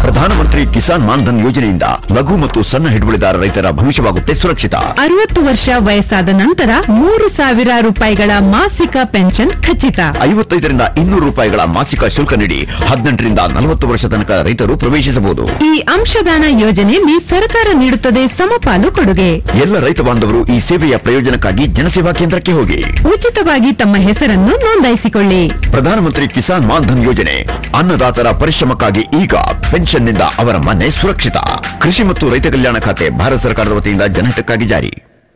ಪ್ರಧಾನಮಂತ್ರಿ ಕಿಸಾನ್ ಮಾನ್ಧನ್ ಯೋಜನೆಯಿಂದ ಲಘು ಮತ್ತು ಸಣ್ಣ ಹಿಡುವಳಿದಾರ ರೈತರ ಭವಿಷ್ಯವಾಗುತ್ತೆ ಸುರಕ್ಷಿತ ಅರವತ್ತು ವರ್ಷ ವಯಸ್ಸಾದ ನಂತರ ಮೂರು ಸಾವಿರ ರೂಪಾಯಿಗಳ ಮಾಸಿಕ ಪೆನ್ಷನ್ ಖಚಿತ ಐವತ್ತೈದರಿಂದ ಇನ್ನೂರು ರೂಪಾಯಿಗಳ ಮಾಸಿಕ ಶುಲ್ಕ ನೀಡಿ ಹದಿನೆಂಟರಿಂದ ನಲವತ್ತು ವರ್ಷ ತನಕ ರೈತರು ಪ್ರವೇಶಿಸಬಹುದು ಈ ಅಂಶದಾನ ಯೋಜನೆಯಲ್ಲಿ ಸರ್ಕಾರ ನೀಡುತ್ತದೆ ಸಮಪಾಲು ಕೊಡುಗೆ ಎಲ್ಲ ರೈತ ಬಾಂಧವರು ಈ ಸೇವೆಯ ಪ್ರಯೋಜನಕ್ಕಾಗಿ ಜನಸೇವಾ ಕೇಂದ್ರಕ್ಕೆ ಹೋಗಿ ಉಚಿತವಾಗಿ ತಮ್ಮ ಹೆಸರನ್ನು ನೋಂದಾಯಿಸಿಕೊಳ್ಳಿ ಪ್ರಧಾನಮಂತ್ರಿ ಕಿಸಾನ್ ಮಾನ್ಧನ್ ಯೋಜನೆ ಅನ್ನದಾತರ ಪರಿಶ್ರಮಕ್ಕಾಗಿ ಈಗ ಪೆನ್ಷನ್ನಿಂದ ಅವರ ಮನೆ ಸುರಕ್ಷಿತ ಕೃಷಿ ಮತ್ತು ರೈತ ಕಲ್ಯಾಣ ಖಾತೆ ಭಾರತ ಸರ್ಕಾರದ ವತಿಯಿಂದ ಜನಹಿತಕ್ಕಾಗಿ ಜಾರಿ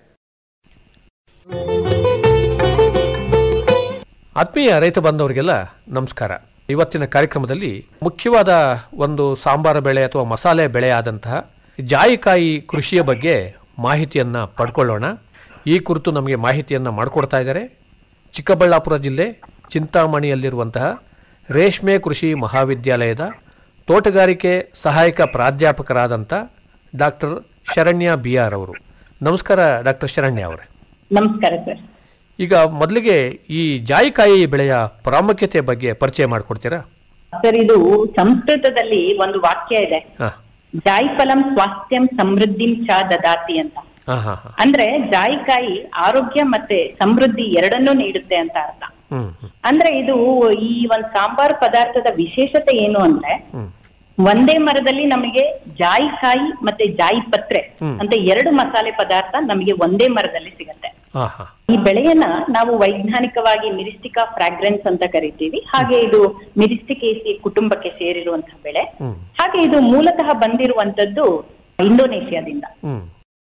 ಆತ್ಮೀಯ ರೈತ ಬಾಂಧವರಿಗೆಲ್ಲ ನಮಸ್ಕಾರ ಇವತ್ತಿನ ಕಾರ್ಯಕ್ರಮದಲ್ಲಿ ಮುಖ್ಯವಾದ ಒಂದು ಸಾಂಬಾರ ಬೆಳೆ ಅಥವಾ ಮಸಾಲೆ ಬೆಳೆ ಆದಂತಹ ಜಾಯಿಕಾಯಿ ಕೃಷಿಯ ಬಗ್ಗೆ ಮಾಹಿತಿಯನ್ನ ಪಡ್ಕೊಳ್ಳೋಣ ಈ ಕುರಿತು ನಮಗೆ ಮಾಹಿತಿಯನ್ನ ಮಾಡಿಕೊಡ್ತಾ ಇದ್ದಾರೆ ಚಿಕ್ಕಬಳ್ಳಾಪುರ ಜಿಲ್ಲೆ ಚಿಂತಾಮಣಿಯಲ್ಲಿರುವಂತಹ ರೇಷ್ಮೆ ಕೃಷಿ ಮಹಾವಿದ್ಯಾಲಯದ ತೋಟಗಾರಿಕೆ ಸಹಾಯಕ ಪ್ರಾಧ್ಯಾಪಕರಾದಂಥ ಡಾಕ್ಟರ್ ಶರಣ್ಯ ಬಿ ಆರ್ ಅವರು ನಮಸ್ಕಾರ ಡಾಕ್ಟರ್ ಶರಣ್ಯ ಅವರೇ ನಮಸ್ಕಾರ ಸರ್ ಈಗ ಮೊದಲಿಗೆ ಈ ಜಾಯಿಕಾಯಿ ಬೆಳೆಯ ಪ್ರಾಮುಖ್ಯತೆ ಬಗ್ಗೆ ಪರಿಚಯ ಮಾಡಿಕೊಡ್ತೀರಾ ಸರ್ ಇದು ಸಂಸ್ಕೃತದಲ್ಲಿ ಒಂದು ವಾಕ್ಯ ಇದೆ ಹಾ ಜಾಯಿಫಲಂ ಸ್ವಾಸ್ಥ್ಯಂ ಸಮೃದ್ಧಿಂ ಚ ದದಾತಿ ಅಂತ ಹಾ ಹಾ ಹಾ ಅಂದ್ರೆ ಜಾಯಿಕಾಯಿ ಆರೋಗ್ಯ ಮತ್ತೆ ಸಮೃದ್ಧಿ ಎರಡನ್ನೂ ನೀಡುತ್ತೆ ಅಂತ ಅರ್ಥ ಹ್ಮ್ ಹ್ಮ್ ಅಂದ್ರೆ ಇದು ಈ ಒಂದ್ ಸಾಂಬಾರ್ ಪದಾರ್ಥದ ವಿಶೇಷತೆ ಏನು ಅಂದ್ರೆ ಹ್ಮ್ ಒಂದೇ ಮರದಲ್ಲಿ ನಮಗೆ ಜಾಯಿಕಾಯಿ ಮತ್ತೆ ಜಾಯಿ ಪತ್ರೆ ಹ್ಮ್. ಅಂತ ಎರಡು ಮಸಾಲೆ ಪದಾರ್ಥ ನಮಗೆ ಒಂದೇ ಮರದಲ್ಲಿ ಸಿಗತ್ತೆ ಹಾ ಹಾ ಈ ಬೆಳೆಯನ್ನ ನಾವು ವೈಜ್ಞಾನಿಕವಾಗಿ ಮಿರಿಸ್ಟಿಕಾ ಫ್ರಾಗ್ರೆನ್ಸ್ ಅಂತ ಕರಿತೀವಿ ಹಾಗೆ ಇದು ಮಿರಿಸ್ಟಿಕೇಸಿ ಕುಟುಂಬಕ್ಕೆ ಸೇರಿರುವಂತಹ ಬೆಳೆ ಹ್ಮ್ ಹಾಗೆ ಇದು ಮೂಲತಃ ಬಂದಿರುವಂತದ್ದು ಇಂಡೋನೇಷ್ಯಾದಿಂದ ಹ್ಮ್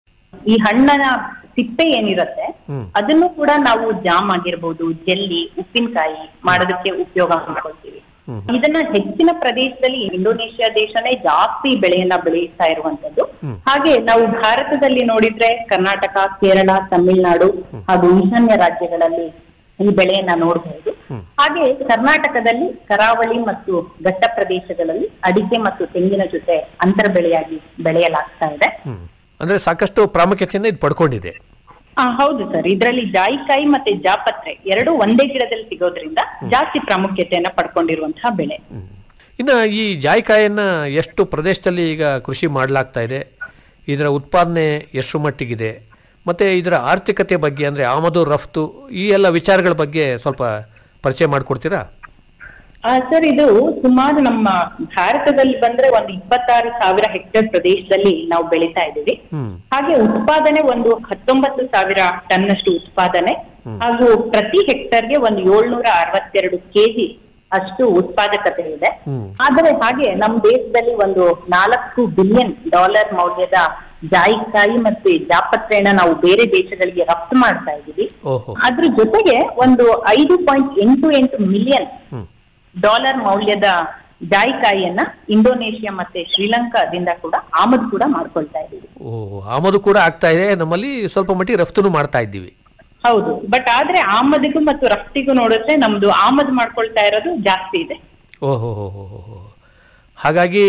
ಈ ಹಣ್ಣನ ಸಿಪ್ಪೆ ಏನಿರುತ್ತೆ ಹ್ಮ್. ಅದನ್ನು ಕೂಡ ನಾವು ಜಾಮ್ ಆಗಿರ್ಬೋದು ಜೆಲ್ಲಿ ಉಪ್ಪಿನಕಾಯಿ ಮಾಡೋದಕ್ಕೆ ಉಪಯೋಗ ಮಾಡ್ಕೊಳ್ತೀವಿ ಹ್ಮ್. ಇದನ್ನ ಹೆಚ್ಚಿನ ಪ್ರದೇಶದಲ್ಲಿ ಇಂಡೋನೇಷ್ಯಾ ದೇಶನೇ ಜಾಸ್ತಿ ಬೆಳೆಯನ್ನ ಬೆಳೆಯುತ್ತಾ ಇರುವಂತದ್ದು ಹ್ಮ್. ಹಾಗೆ ನಾವು ಭಾರತದಲ್ಲಿ ನೋಡಿದ್ರೆ ಕರ್ನಾಟಕ ಕೇರಳ ತಮಿಳುನಾಡು ಹಾಗೂ ಈಶಾನ್ಯ ರಾಜ್ಯಗಳಲ್ಲಿ ಈ ಬೆಳೆಯನ್ನ ನೋಡಬಹುದು ಹ್ಮ್. ಹಾಗೆ ಕರ್ನಾಟಕದಲ್ಲಿ ಕರಾವಳಿ ಮತ್ತು ಘಟ್ಟ ಪ್ರದೇಶಗಳಲ್ಲಿ ಅಡಿಕೆ ಮತ್ತು ತೆಂಗಿನ ಜೊತೆ ಅಂತರ ಬೆಳೆಯಾಗಿ ಬೆಳೆಯಲಾಗ್ತಾ ಇದೆ ಹ್ಮ್ ಅಂದ್ರೆ ಸಾಕಷ್ಟು ಪ್ರಾಮುಖ್ಯತೆಯನ್ನು ಇದು ಪಡ್ಕೊಂಡಿದೆ ಆ, ಹೌದು ಸರ್ ಇದರಲ್ಲಿ ಜಾಯಿಕಾಯಿ ಮತ್ತೆ ಜಾಪತ್ರೆ ಎರಡು ಒಂದೇ ಗಿಡದಲ್ಲಿ ಸಿಗೋದ್ರಿಂದ ಜಾಸ್ತಿ ಪ್ರಾಮುಖ್ಯತೆಯನ್ನ ಪಡ್ಕೊಂಡಿರುವಂತಹ ಬೆಳೆ ಹ್ಮ್. ಇನ್ನು ಈ ಜಾಯಿಕಾಯಿಯನ್ನ ಎಷ್ಟು ಪ್ರದೇಶದಲ್ಲಿ ಈಗ ಕೃಷಿ ಮಾಡಲಾಗ್ತಾ ಇದೆ ಇದರ ಉತ್ಪಾದನೆ ಎಷ್ಟು ಮಟ್ಟಿಗಿದೆ ಮತ್ತೆ ಇದರ ಆರ್ಥಿಕತೆ ಬಗ್ಗೆ ಅಂದ್ರೆ ಆಮದು ರಫ್ತು ಈ ಎಲ್ಲ ವಿಚಾರಗಳ ಬಗ್ಗೆ ಸ್ವಲ್ಪ ಪರಿಚಯ ಮಾಡಿಕೊಡ್ತೀರಾ ಆ, ಸರ್ ಇದು ಸುಮಾರು ನಮ್ಮ ಭಾರತದಲ್ಲಿ ಬಂದ್ರೆ ಒಂದು ಇಪ್ಪತ್ತಾರು ಸಾವಿರ ಹೆಕ್ಟೇರ್ ಪ್ರದೇಶದಲ್ಲಿ ನಾವು ಬೆಳೀತಾ ಇದ್ದೀವಿ ಹ್ಮ್ ಹಾಗೆ ಉತ್ಪಾದನೆ ಒಂದು ಹತ್ತೊಂಬತ್ತು ಸಾವಿರ ಟನ್ನಷ್ಟು ಉತ್ಪಾದನೆ ಹಾಗೂ ಪ್ರತಿ ಹೆಕ್ಟರ್ಗೆ ಒಂದು ಏಳ್ನೂರ ಅರವತ್ತೆರಡು ಕೆಜಿ ಅಷ್ಟು ಉತ್ಪಾದಕತೆ ಇದೆ ಹ್ಮ್. ಆದರೆ ಹಾಗೆ ನಮ್ಮ ದೇಶದಲ್ಲಿ ಒಂದು ನಾಲ್ಕು ಬಿಲಿಯನ್ ಡಾಲರ್ ಮೌಲ್ಯದ ಜಾಯಿಕಾಯಿ ಮತ್ತೆ ಜಾಪತ್ರೆನ ನಾವು ಬೇರೆ ದೇಶಗಳಿಗೆ ರಫ್ತು ಮಾಡ್ತಾ ಇದ್ದೀವಿ ಓಹೋ ಅದ್ರ ಜೊತೆಗೆ ಒಂದು ಐದು ಪಾಯಿಂಟ್ ಎಂಟು ಎಂಟು ಮಿಲಿಯನ್ ಹ್ಮ್ ಡಾಲರ್ ಮೌಲ್ಯದ ಜಾಯಿಕಾಯಿಯನ್ನ ಇಂಡೋನೇಷ್ಯಾ ಮತ್ತೆ ಶ್ರೀಲಂಕಾದಿಂದ ಕೂಡ ಆಮದು ಕೂಡ ಮಾಡ್ಕೊಳ್ತಾ ಇದ್ದೀವಿ ಓ ಆಮದು ಕೂಡ ಆಗ್ತಾ ಇದೆ ನಮ್ಮಲ್ಲಿ ಸ್ವಲ್ಪ ಮಟ್ಟಿಗೆ ರಫ್ತುನು ಮಾಡ್ತಾ ಇದ್ದೀವಿ ಹೌದು ಬಟ್ ಆದ್ರೆ ಆಮದಿಗೂ ಮತ್ತು ರಫ್ತಿಗೂ ನೋಡಿದ್ರೆ ನಮ್ದು ಆಮದು ಮಾಡ್ಕೊಳ್ತಾ ಇರೋದು ಜಾಸ್ತಿ ಇದೆ ಓಹೋ ಹೋ ಹೋ ಹೋ ಹೋ. ಹಾಗಾಗಿ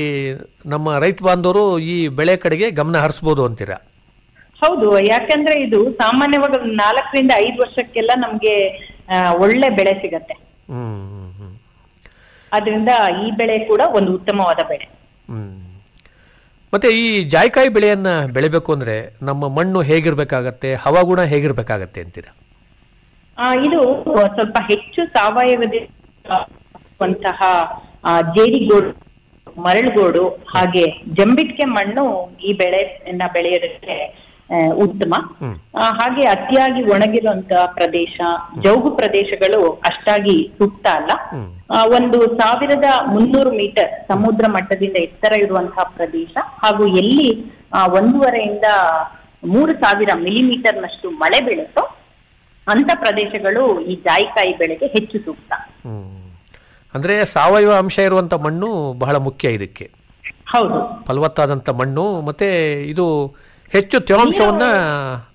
ನಮ್ಮ ರೈತ ಬಾಂಧವರು ಈ ಬೆಳೆ ಕಡೆಗೆ ಗಮನ ಹರಿಸ್ಬೋದು ಅಂತೀರಾ ಹೌದು ಯಾಕಂದ್ರೆ ಇದು ಸಾಮಾನ್ಯವಾಗಿ ಒಂದು ನಾಲ್ಕರಿಂದ ಐದು ವರ್ಷಕ್ಕೆಲ್ಲ ನಮ್ಗೆ ಆ, ಒಳ್ಳೆ ಬೆಳೆ ಸಿಗತ್ತೆ ಹ್ಮ್ ಹ್ಮ್, ಹ್ಮ್ ಅದರಿಂದ ಈ ಬೆಳೆ ಕೂಡ ಒಂದು ಉತ್ತಮವಾದ ಬೆಳೆ ಹ್ಮ್ ಮತ್ತೆ ಈ ಜಾಯಿಕಾಯಿ ಬೆಳೆಯನ್ನ ಬೆಳಿಬೇಕು ಅಂದ್ರೆ ನಮ್ಮ ಮಣ್ಣು ಹೇಗಿರ್ಬೇಕಾಗತ್ತೆ ಹವಾಗುಣ ಹೇಗಿರ್ಬೇಕಾಗತ್ತೆ ಅಂತೀರಾ ಆ, ಇದು ಸ್ವಲ್ಪ ಹೆಚ್ಚು ಸಾವಯವದಂತಹ ಜೇಡಿಗೋಡು ಮರಳುಗೋಡು ಹಾಗೆ ಜಂಬಿಟ್ಕೆ ಮಣ್ಣು ಈ ಬೆಳೆಯನ್ನ ಬೆಳೆಯೋದಕ್ಕೆ ಆ, ಉತ್ತಮ ಹ್ಮ್. ಆ, ಹಾಗೆ ಅತಿಯಾಗಿ ಒಣಗಿರುವಂತಹ ಪ್ರದೇಶ ಜೌಗು ಪ್ರದೇಶಗಳು ಅಷ್ಟಾಗಿ ಸೂಕ್ತ ಅಲ್ಲ ಹ್ಮ್. ಆ, ಒಂದು ಸಾವಿರದ ಮುನ್ನೂರು ಮೀಟರ್ ಸಮುದ್ರ ಮಟ್ಟದಿಂದ ಎತ್ತರ ಇರುವಂತಹ ಪ್ರದೇಶ ಹಾಗೂ ಎಲ್ಲಿ ಆ, ಒಂದೂವರೆಯಿಂದ ಮೂರು ಸಾವಿರ ಮಿಲಿಮೀಟರ್ನಷ್ಟು ಮಳೆ ಬೀಳುತ್ತೋ ಅಂತ ಪ್ರದೇಶಗಳು ಈ ಜಾಯಿಕಾಯಿ ಬೆಳೆಗೆ ಹೆಚ್ಚು ಸೂಕ್ತ ಹ್ಮ್ ಅಂದ್ರೆ ಸಾವಯವ ಅಂಶ ಇರುವಂತ ಮಣ್ಣು ಬಹಳ ಮುಖ್ಯ ಇದಕ್ಕೆ ಹೌದು ಫಲವತ್ತಾದಂತ ಮಣ್ಣು ಮತ್ತೆ ಇದು ಹೆಚ್ಚು ತೇವಾಂಶವನ್ನ